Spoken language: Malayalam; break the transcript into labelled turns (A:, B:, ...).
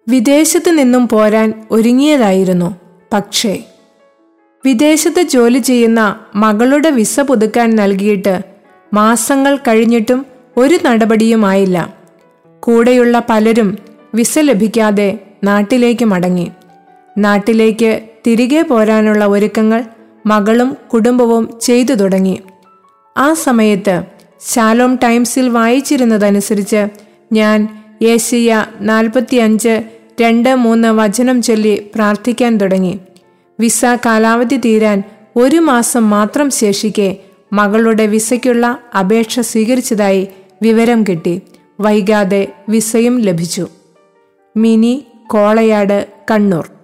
A: വിദേശത്ത് നിന്നും പോരാൻ ഒരുങ്ങിയതായിരുന്നു പക്ഷേ വിദേശത്ത് ജോലി ചെയ്യുന്ന മകളുടെ വിസ പുതുക്കാൻ നൽകിയിട്ട് മാസങ്ങൾ കഴിഞ്ഞിട്ടും ഒരു നടപടിയുമായില്ല കൂടെയുള്ള പലരും വിസ ലഭിക്കാതെ നാട്ടിലേക്ക് മടങ്ങി നാട്ടിലേക്ക് തിരികെ പോരാനുള്ള ഒരുക്കങ്ങൾ മകളും കുടുംബവും ചെയ്തു തുടങ്ങി ആ സമയത്ത് ശാലോം ടൈംസിൽ വായിച്ചിരുന്നതനുസരിച്ച് ഞാൻ ഏഷ്യ നാൽപ്പത്തിയഞ്ച് രണ്ട് മൂന്ന് വചനം ചൊല്ലി പ്രാർത്ഥിക്കാൻ തുടങ്ങി വിസ കാലാവധി തീരാൻ ഒരു മാസം മാത്രം ശേഷിക്കെ മകളുടെ വിസയ്ക്കുള്ള അപേക്ഷ സ്വീകരിച്ചതായി വിവരം കിട്ടി വൈകാതെ വിസയും ലഭിച്ചു മിനി കോളയാട് കണ്ണൂർ